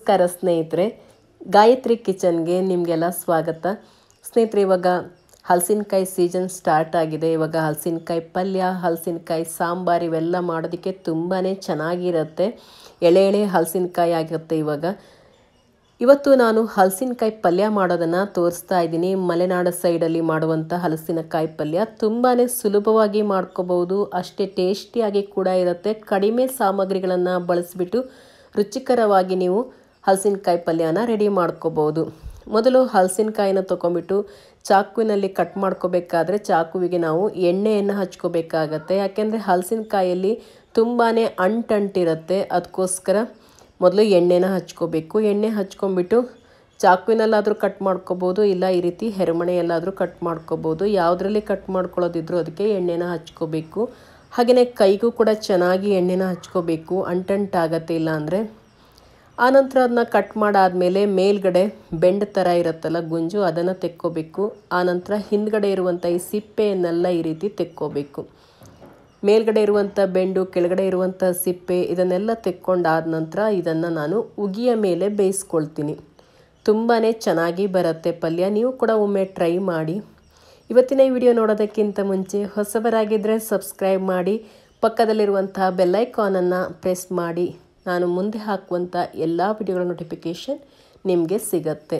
ನಮಸ್ಕಾರ ಸ್ನೇಹಿತರೆ ಗಾಯತ್ರಿ ಕಿಚನ್ಗೆ ನಿಮಗೆಲ್ಲ ಸ್ವಾಗತ ಸ್ನೇಹಿತರೆ ಇವಾಗ ಹಲಸಿನಕಾಯಿ ಸೀಸನ್ ಸ್ಟಾರ್ಟ್ ಆಗಿದೆ ಇವಾಗ ಹಲಸಿನಕಾಯಿ ಪಲ್ಯ ಹಲಸಿನಕಾಯಿ ಸಾಂಬಾರು ಇವೆಲ್ಲ ಮಾಡೋದಕ್ಕೆ ತುಂಬಾ ಚೆನ್ನಾಗಿರುತ್ತೆ ಎಳೆ ಎಳೆ ಹಲಸಿನಕಾಯಿ ಆಗಿರುತ್ತೆ ಇವಾಗ ಇವತ್ತು ನಾನು ಹಲಸಿನಕಾಯಿ ಪಲ್ಯ ಮಾಡೋದನ್ನು ತೋರಿಸ್ತಾ ಇದ್ದೀನಿ ಮಲೆನಾಡು ಸೈಡಲ್ಲಿ ಮಾಡುವಂಥ ಹಲಸಿನಕಾಯಿ ಪಲ್ಯ ತುಂಬಾ ಸುಲಭವಾಗಿ ಮಾಡ್ಕೋಬಹುದು ಅಷ್ಟೇ ಟೇಸ್ಟಿಯಾಗಿ ಕೂಡ ಇರುತ್ತೆ ಕಡಿಮೆ ಸಾಮಗ್ರಿಗಳನ್ನು ಬಳಸಿಬಿಟ್ಟು ರುಚಿಕರವಾಗಿ ನೀವು ಹಲಸಿನಕಾಯಿ ಪಲ್ಯನ ರೆಡಿ ಮಾಡ್ಕೋಬೋದು ಮೊದಲು ಹಲಸಿನಕಾಯಿನ ತೊಗೊಂಬಿಟ್ಟು ಚಾಕುವಿನಲ್ಲಿ ಕಟ್ ಮಾಡ್ಕೋಬೇಕಾದ್ರೆ ಚಾಕುವಿಗೆ ನಾವು ಎಣ್ಣೆಯನ್ನು ಹಚ್ಕೋಬೇಕಾಗತ್ತೆ ಯಾಕೆಂದರೆ ಹಲಸಿನಕಾಯಲ್ಲಿ ತುಂಬಾ ಅಂಟಂಟಿರುತ್ತೆ ಅದಕ್ಕೋಸ್ಕರ ಮೊದಲು ಎಣ್ಣೆನ ಹಚ್ಕೋಬೇಕು ಎಣ್ಣೆ ಹಚ್ಕೊಂಬಿಟ್ಟು ಚಾಕುವಿನಲ್ಲಾದರೂ ಕಟ್ ಮಾಡ್ಕೋಬೋದು ಇಲ್ಲ ಈ ರೀತಿ ಹೆರಮಣೆಯಲ್ಲಾದರೂ ಕಟ್ ಮಾಡ್ಕೋಬೋದು ಯಾವುದರಲ್ಲಿ ಕಟ್ ಮಾಡ್ಕೊಳ್ಳೋದಿದ್ರು ಅದಕ್ಕೆ ಎಣ್ಣೆನ ಹಚ್ಕೋಬೇಕು ಹಾಗೆಯೇ ಕೈಗೂ ಕೂಡ ಚೆನ್ನಾಗಿ ಎಣ್ಣೆನ ಹಚ್ಕೋಬೇಕು ಅಂಟಂಟಾಗತ್ತೆ ಇಲ್ಲ ಅಂದರೆ ಆನಂತರ ಅದನ್ನ ಕಟ್ ಮಾಡಾದಮೇಲೆ ಮೇಲ್ಗಡೆ ಬೆಂಡ್ ಥರ ಇರುತ್ತಲ್ಲ ಗುಂಜು ಅದನ್ನು ತೆಕ್ಕೋಬೇಕು ಆನಂತರ ಹಿಂದ್ಗಡೆ ಇರುವಂಥ ಈ ಸಿಪ್ಪೆಯನ್ನೆಲ್ಲ ಈ ರೀತಿ ತೆಕ್ಕೋಬೇಕು ಮೇಲ್ಗಡೆ ಇರುವಂಥ ಬೆಂಡು ಕೆಳಗಡೆ ಇರುವಂಥ ಸಿಪ್ಪೆ ಇದನ್ನೆಲ್ಲ ತೆಕ್ಕೊಂಡಾದ ನಂತರ ಇದನ್ನು ನಾನು ಉಗಿಯ ಮೇಲೆ ಬೇಯಿಸ್ಕೊಳ್ತೀನಿ ತುಂಬಾ ಚೆನ್ನಾಗಿ ಬರುತ್ತೆ ಪಲ್ಯ ನೀವು ಕೂಡ ಒಮ್ಮೆ ಟ್ರೈ ಮಾಡಿ ಇವತ್ತಿನ ಈ ವಿಡಿಯೋ ನೋಡೋದಕ್ಕಿಂತ ಮುಂಚೆ ಹೊಸಬರಾಗಿದ್ದರೆ ಸಬ್ಸ್ಕ್ರೈಬ್ ಮಾಡಿ ಪಕ್ಕದಲ್ಲಿರುವಂತಹ ಬೆಲ್ಲೈಕಾನನ್ನು ಪ್ರೆಸ್ ಮಾಡಿ ನಾನು ಮುಂದೆ ಹಾಕುವಂಥ ಎಲ್ಲ ವಿಡಿಯೋಗಳ ನೋಟಿಫಿಕೇಷನ್ ನಿಮಗೆ ಸಿಗತ್ತೆ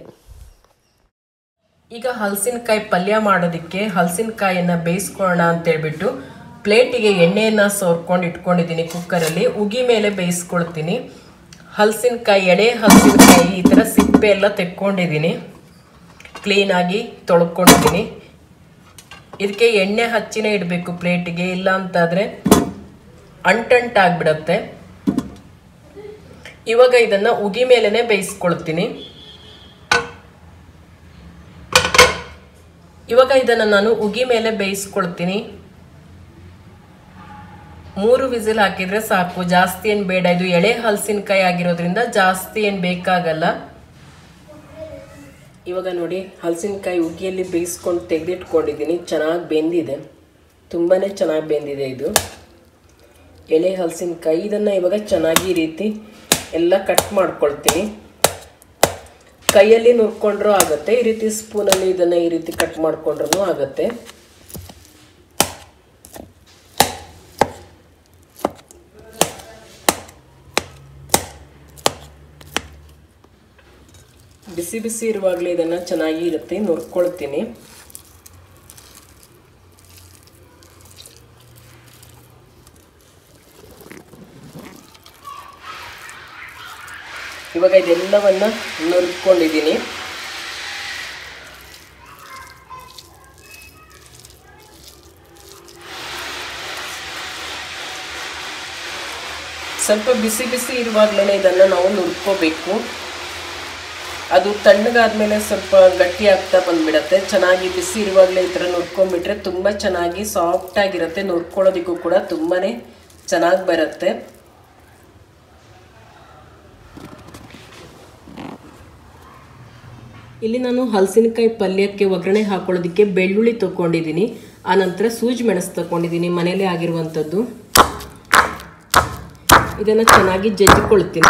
ಈಗ ಹಲಸಿನಕಾಯಿ ಪಲ್ಯ ಮಾಡೋದಕ್ಕೆ ಹಲಸಿನಕಾಯಿಯನ್ನು ಬೇಯಿಸ್ಕೊಳ್ಳೋಣ ಅಂತೇಳ್ಬಿಟ್ಟು ಪ್ಲೇಟಿಗೆ ಎಣ್ಣೆಯನ್ನು ಸೋರ್ಕೊಂಡು ಇಟ್ಕೊಂಡಿದ್ದೀನಿ ಕುಕ್ಕರಲ್ಲಿ ಉಗಿ ಮೇಲೆ ಬೇಯಿಸ್ಕೊಳ್ತೀನಿ ಹಲಸಿನಕಾಯಿ ಎಳೆ ಹಲಸಿನಕಾಯಿ ಈ ಥರ ಸಿಪ್ಪೆ ಎಲ್ಲ ತೆಕ್ಕೊಂಡಿದ್ದೀನಿ ಕ್ಲೀನಾಗಿ ತೊಳ್ಕೊಂಡಿದ್ದೀನಿ ಇದಕ್ಕೆ ಎಣ್ಣೆ ಹಚ್ಚಿನೇ ಇಡಬೇಕು ಪ್ಲೇಟಿಗೆ ಇಲ್ಲ ಅಂತಾದರೆ ಅಂಟಂಟಾಗ್ಬಿಡತ್ತೆ ಇವಾಗ ಇದನ್ನು ಉಗಿ ಮೇಲೇ ಬೇಯಿಸ್ಕೊಳ್ತೀನಿ ಇವಾಗ ಇದನ್ನು ನಾನು ಉಗಿ ಮೇಲೆ ಬೇಯಿಸ್ಕೊಳ್ತೀನಿ ಮೂರು ವಿಸಿಲ್ ಹಾಕಿದ್ರೆ ಸಾಕು ಜಾಸ್ತಿ ಏನು ಬೇಡ ಇದು ಎಳೆ ಹಲಸಿನಕಾಯಿ ಆಗಿರೋದ್ರಿಂದ ಜಾಸ್ತಿ ಏನು ಬೇಕಾಗಲ್ಲ ಇವಾಗ ನೋಡಿ ಹಲಸಿನಕಾಯಿ ಉಗಿಯಲ್ಲಿ ಬೇಯಿಸ್ಕೊಂಡು ತೆಗೆದಿಟ್ಕೊಂಡಿದ್ದೀನಿ ಚೆನ್ನಾಗಿ ಬೆಂದಿದೆ ತುಂಬಾ ಚೆನ್ನಾಗಿ ಬೆಂದಿದೆ ಇದು ಎಳೆ ಹಲಸಿನಕಾಯಿ ಇದನ್ನು ಇವಾಗ ಚೆನ್ನಾಗಿ ಈ ರೀತಿ ಎಲ್ಲ ಕಟ್ ಮಾಡ್ಕೊಳ್ತೀನಿ ಕೈಯಲ್ಲಿ ನುರ್ಕೊಂಡ್ರೂ ಆಗುತ್ತೆ ಈ ರೀತಿ ಸ್ಪೂನಲ್ಲಿ ಇದನ್ನು ಈ ರೀತಿ ಕಟ್ ಮಾಡ್ಕೊಂಡ್ರೂ ಆಗುತ್ತೆ ಬಿಸಿ ಬಿಸಿ ಇರುವಾಗಲೇ ಇದನ್ನು ಚೆನ್ನಾಗಿ ಇರುತ್ತೆ ನುರ್ಕೊಳ್ತೀನಿ ಇವಾಗ ಇದೆಲ್ಲವನ್ನ ನುರ್ಕೊಂಡಿದ್ದೀನಿ ಸ್ವಲ್ಪ ಬಿಸಿ ಬಿಸಿ ಇರುವಾಗಲೇ ಇದನ್ನು ನಾವು ನುರ್ಕೋಬೇಕು ಅದು ತಣ್ಣಗಾದ್ಮೇಲೆ ಸ್ವಲ್ಪ ಗಟ್ಟಿ ಆಗ್ತಾ ಬಂದ್ಬಿಡತ್ತೆ ಚೆನ್ನಾಗಿ ಬಿಸಿ ಇರುವಾಗಲೇ ಈ ಥರ ನುರ್ಕೊಂಡ್ಬಿಟ್ರೆ ತುಂಬ ಚೆನ್ನಾಗಿ ಸಾಫ್ಟಾಗಿರುತ್ತೆ ನುರ್ಕೊಳ್ಳೋದಕ್ಕೂ ಕೂಡ ತುಂಬಾ ಚೆನ್ನಾಗಿ ಬರುತ್ತೆ ಇಲ್ಲಿ ನಾನು ಹಲಸಿನಕಾಯಿ ಪಲ್ಯಕ್ಕೆ ಒಗ್ಗರಣೆ ಹಾಕೊಳ್ಳೋದಕ್ಕೆ ಬೆಳ್ಳುಳ್ಳಿ ತೊಗೊಂಡಿದ್ದೀನಿ ಆನಂತರ ಸೂಜಿ ಮೆಣಸು ತಗೊಂಡಿದ್ದೀನಿ ಮನೇಲೇ ಆಗಿರುವಂಥದ್ದು ಇದನ್ನು ಚೆನ್ನಾಗಿ ಜಜ್ಜಿಕೊಳ್ತೀನಿ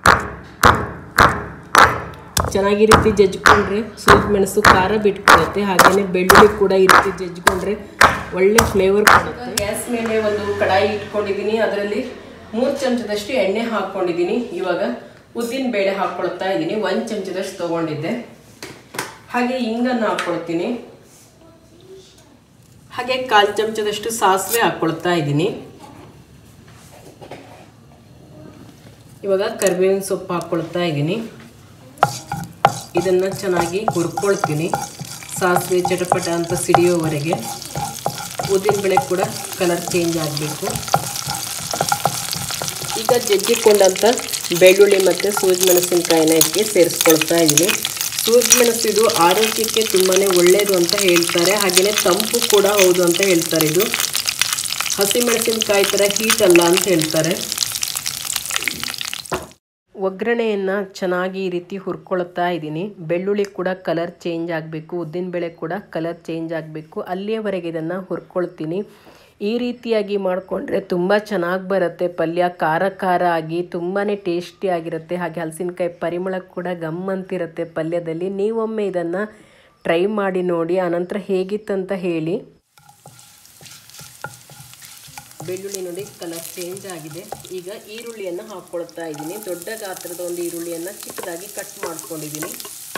ಚೆನ್ನಾಗಿ ರೀತಿ ಜಜ್ಕೊಂಡ್ರೆ ಸೂಜಿ ಮೆಣಸು ಖಾರ ಬಿಟ್ಕೊಳುತ್ತೆ ಹಾಗೆಯೇ ಬೆಳ್ಳುಳ್ಳಿ ಕೂಡ ಈ ರೀತಿ ಜಜ್ಕೊಂಡ್ರೆ ಒಳ್ಳೆ ಫ್ಲೇವರ್ ಕೊಡುತ್ತೆ ಗ್ಯಾಸ್ ಮೇಲೆ ಒಂದು ಕಡಾಯಿ ಇಟ್ಕೊಂಡಿದ್ದೀನಿ ಅದರಲ್ಲಿ ಮೂರು ಚಮಚದಷ್ಟು ಎಣ್ಣೆ ಹಾಕ್ಕೊಂಡಿದ್ದೀನಿ ಇವಾಗ ಉದ್ದಿನ ಬೇಳೆ ಹಾಕ್ಕೊಳ್ತಾ ಇದ್ದೀನಿ ಒಂದು ಚಮಚದಷ್ಟು ತೊಗೊಂಡಿದ್ದೆ ಹಾಗೆ ಹಿಂಗನ್ನು ಹಾಕ್ಕೊಳ್ತೀನಿ ಹಾಗೆ ಕಾಲು ಚಮಚದಷ್ಟು ಸಾಸಿವೆ ಹಾಕ್ಕೊಳ್ತಾ ಇದ್ದೀನಿ ಇವಾಗ ಕರಿಬೇವಿನ ಸೊಪ್ಪು ಹಾಕ್ಕೊಳ್ತಾ ಇದ್ದೀನಿ ಇದನ್ನು ಚೆನ್ನಾಗಿ ಹುರ್ಕೊಳ್ತೀನಿ ಸಾಸಿವೆ ಚಟಪಟ ಅಂತ ಸಿಡಿಯೋವರೆಗೆ ಉದ್ದಿನಬೇಳೆ ಕೂಡ ಕಲರ್ ಚೇಂಜ್ ಆಗಬೇಕು ಈಗ ಜಜ್ಜಿಕೊಂಡಂಥ ಬೆಳ್ಳುಳ್ಳಿ ಮತ್ತು ಸೂಜಿ ಮೆಣಸಿನಕಾಯಿನ ಇದಕ್ಕೆ ಸೇರಿಸ್ಕೊಳ್ತಾ ಇದ್ದೀನಿ ಸೂಜಿ ಮೆಣಸು ಇದು ಆರೋಗ್ಯಕ್ಕೆ ತುಂಬಾ ಒಳ್ಳೆಯದು ಅಂತ ಹೇಳ್ತಾರೆ ಹಾಗೆಯೇ ತಂಪು ಕೂಡ ಹೌದು ಅಂತ ಹೇಳ್ತಾರೆ ಇದು ಹಸಿಮೆಣಸಿನಕಾಯಿ ಥರ ಹೀಟ್ ಅಲ್ಲ ಅಂತ ಹೇಳ್ತಾರೆ ಒಗ್ಗರಣೆಯನ್ನು ಚೆನ್ನಾಗಿ ಈ ರೀತಿ ಹುರ್ಕೊಳ್ತಾ ಇದ್ದೀನಿ ಬೆಳ್ಳುಳ್ಳಿ ಕೂಡ ಕಲರ್ ಚೇಂಜ್ ಆಗಬೇಕು ಉದ್ದಿನಬೇಳೆ ಕೂಡ ಕಲರ್ ಚೇಂಜ್ ಆಗಬೇಕು ಅಲ್ಲಿಯವರೆಗೆ ಇದನ್ನು ಹುರ್ಕೊಳ್ತೀನಿ ಈ ರೀತಿಯಾಗಿ ಮಾಡಿಕೊಂಡ್ರೆ ತುಂಬ ಚೆನ್ನಾಗಿ ಬರುತ್ತೆ ಪಲ್ಯ ಖಾರ ಖಾರ ಆಗಿ ತುಂಬಾ ಟೇಸ್ಟಿಯಾಗಿರುತ್ತೆ ಹಾಗೆ ಹಲಸಿನಕಾಯಿ ಪರಿಮಳ ಕೂಡ ಗಮ್ ಅಂತಿರುತ್ತೆ ಪಲ್ಯದಲ್ಲಿ ನೀವೊಮ್ಮೆ ಇದನ್ನು ಟ್ರೈ ಮಾಡಿ ನೋಡಿ ಆನಂತರ ಹೇಗಿತ್ತಂತ ಹೇಳಿ ಬೆಳ್ಳುಳ್ಳಿ ನೋಡಿ ಕಲರ್ ಚೇಂಜ್ ಆಗಿದೆ ಈಗ ಈರುಳ್ಳಿಯನ್ನು ಹಾಕ್ಕೊಳ್ತಾ ಇದ್ದೀನಿ ದೊಡ್ಡ ಗಾತ್ರದ ಒಂದು ಈರುಳ್ಳಿಯನ್ನು ಚಿಕ್ಕದಾಗಿ ಕಟ್ ಮಾಡ್ಕೊಂಡಿದ್ದೀನಿ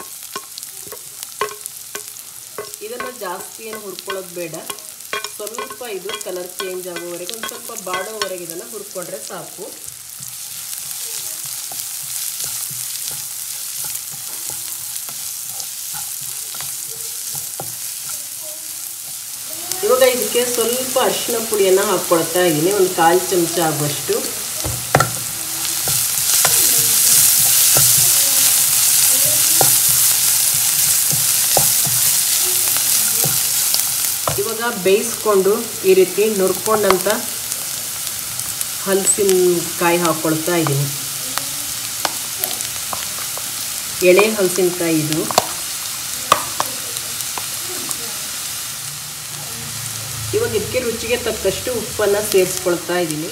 ಇದನ್ನು ಜಾಸ್ತಿ ಏನು ಹುರ್ಕೊಳ್ಳೋದು ಬೇಡ ಸ್ವಲ್ಪ ಇದು ಕಲರ್ ಚೇಂಜ್ ಆಗೋವರೆಗೆ ಒಂದು ಸ್ವಲ್ಪ ಬಾಡೋವರೆಗೆ ಇದನ್ನು ಹುರ್ಕೊಂಡ್ರೆ ಸಾಕು ಇವಾಗ ಇದಕ್ಕೆ ಸ್ವಲ್ಪ ಅರಿಶಿನ ಪುಡಿಯನ್ನು ಹಾಕ್ಕೊಳ್ತಾ ಇದ್ದೀನಿ ಒಂದು ಕಾಲು ಚಮಚ ಆಗುವಷ್ಟು ಇವಾಗ ಬೇಯಿಸ್ಕೊಂಡು ಈ ರೀತಿ ನುರ್ಕೊಂಡಂಥ ಹಲಸಿನಕಾಯಿ ಹಾಕ್ಕೊಳ್ತಾ ಇದ್ದೀನಿ ಎಳೆ ಹಲಸಿನಕಾಯಿ ಇದು ಇವಾಗ ಇದಕ್ಕೆ ರುಚಿಗೆ ತಕ್ಕಷ್ಟು ಉಪ್ಪನ್ನು ಸೇರಿಸ್ಕೊಳ್ತಾ ಇದ್ದೀನಿ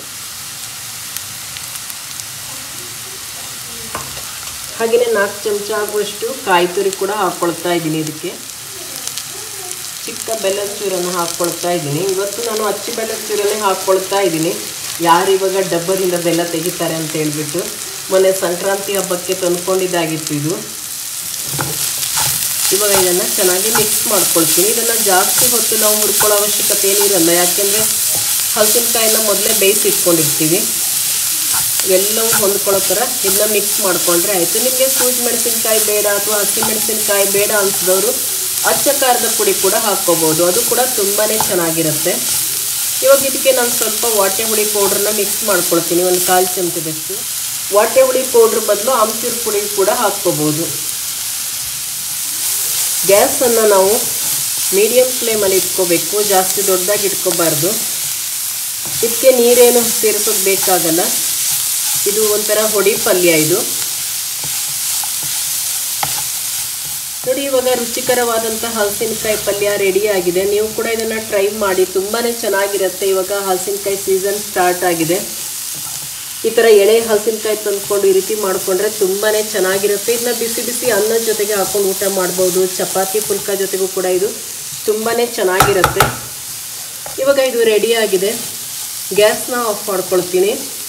ಹಾಗೆಯೇ ನಾಲ್ಕು ಚಮಚ ಆಗುವಷ್ಟು ಕಾಯಿ ತುರಿ ಕೂಡ ಹಾಕ್ಕೊಳ್ತಾ ಇದ್ದೀನಿ ಇದಕ್ಕೆ ಚಿಕ್ಕ ಬೆಲ್ಲದ ಚೂರನ್ನು ಹಾಕ್ಕೊಳ್ತಾ ಇದ್ದೀನಿ ಇವತ್ತು ನಾನು ಅಚ್ಚಿ ಬೆಲ್ಲದ ಚೂರನ್ನೇ ಹಾಕ್ಕೊಳ್ತಾ ಇದ್ದೀನಿ ಯಾರು ಇವಾಗ ಡಬ್ಬದಿಂದ ಬೆಲ್ಲ ತೆಗಿತಾರೆ ಅಂತ ಹೇಳ್ಬಿಟ್ಟು ಮೊನ್ನೆ ಸಂಕ್ರಾಂತಿ ಹಬ್ಬಕ್ಕೆ ತಂದ್ಕೊಂಡಿದ್ದಾಗಿತ್ತು ಇದು ಇವಾಗ ಇದನ್ನು ಚೆನ್ನಾಗಿ ಮಿಕ್ಸ್ ಮಾಡ್ಕೊಳ್ತೀನಿ ಇದನ್ನು ಜಾಸ್ತಿ ಹೊತ್ತು ನಾವು ಹುರ್ಕೊಳ್ಳೋ ಅವಶ್ಯಕತೆ ಏನಿರಲ್ಲ ಯಾಕೆಂದರೆ ಹಲಸಿನಕಾಯಿನ ಮೊದಲೇ ಬೇಯಿಸಿ ಇಟ್ಕೊಂಡಿರ್ತೀವಿ ಎಲ್ಲವೂ ಹೊಂದ್ಕೊಳ್ಳೋ ಥರ ಇದನ್ನ ಮಿಕ್ಸ್ ಮಾಡಿಕೊಂಡ್ರೆ ಆಯಿತು ನಿಮಗೆ ಸೂಜಿ ಮೆಣಸಿನ್ಕಾಯಿ ಬೇಡ ಅಥವಾ ಹಸಿ ಮೆಣಸಿನ್ಕಾಯಿ ಬೇಡ ಅನ್ಸಿದವರು ಅಚ್ಚ ಖಾರದ ಪುಡಿ ಕೂಡ ಹಾಕ್ಕೋಬೋದು ಅದು ಕೂಡ ತುಂಬಾ ಚೆನ್ನಾಗಿರುತ್ತೆ ಇವಾಗ ಇದಕ್ಕೆ ನಾನು ಸ್ವಲ್ಪ ವಾಟೆ ಹುಳಿ ಪೌಡ್ರನ್ನ ಮಿಕ್ಸ್ ಮಾಡ್ಕೊಳ್ತೀನಿ ಒಂದು ಕಾಲು ಚಮಚದಷ್ಟು ವಾಟೆ ಹುಳಿ ಪೌಡ್ರ್ ಬದಲು ಆಮ್ಚೂರು ಪುಡಿ ಕೂಡ ಹಾಕ್ಕೋಬೋದು ಗ್ಯಾಸನ್ನು ನಾವು ಮೀಡಿಯಮ್ ಫ್ಲೇಮಲ್ಲಿ ಇಟ್ಕೋಬೇಕು ಜಾಸ್ತಿ ದೊಡ್ಡದಾಗಿ ಇಟ್ಕೋಬಾರ್ದು ಇದಕ್ಕೆ ನೀರೇನು ಸೇರಿಸೋದು ಬೇಕಾಗಲ್ಲ ಇದು ಒಂಥರ ಹೊಡಿ ಪಲ್ಯ ಇದು ನೋಡಿ ಇವಾಗ ರುಚಿಕರವಾದಂಥ ಹಲಸಿನಕಾಯಿ ಪಲ್ಯ ರೆಡಿ ಆಗಿದೆ ನೀವು ಕೂಡ ಇದನ್ನು ಟ್ರೈ ಮಾಡಿ ತುಂಬಾ ಚೆನ್ನಾಗಿರುತ್ತೆ ಇವಾಗ ಹಲಸಿನಕಾಯಿ ಸೀಸನ್ ಸ್ಟಾರ್ಟ್ ಆಗಿದೆ ಈ ಥರ ಎಳೆ ಹಲಸಿನಕಾಯಿ ತಂದ್ಕೊಂಡು ಈ ರೀತಿ ಮಾಡಿಕೊಂಡ್ರೆ ತುಂಬಾ ಚೆನ್ನಾಗಿರುತ್ತೆ ಇದನ್ನ ಬಿಸಿ ಬಿಸಿ ಅನ್ನದ ಜೊತೆಗೆ ಹಾಕೊಂಡು ಊಟ ಮಾಡ್ಬೋದು ಚಪಾತಿ ಪುಲ್ಕ ಜೊತೆಗೂ ಕೂಡ ಇದು ತುಂಬಾ ಚೆನ್ನಾಗಿರುತ್ತೆ ಇವಾಗ ಇದು ರೆಡಿ ಆಗಿದೆ ಗ್ಯಾಸ್ನ ಆಫ್ ಮಾಡ್ಕೊಳ್ತೀನಿ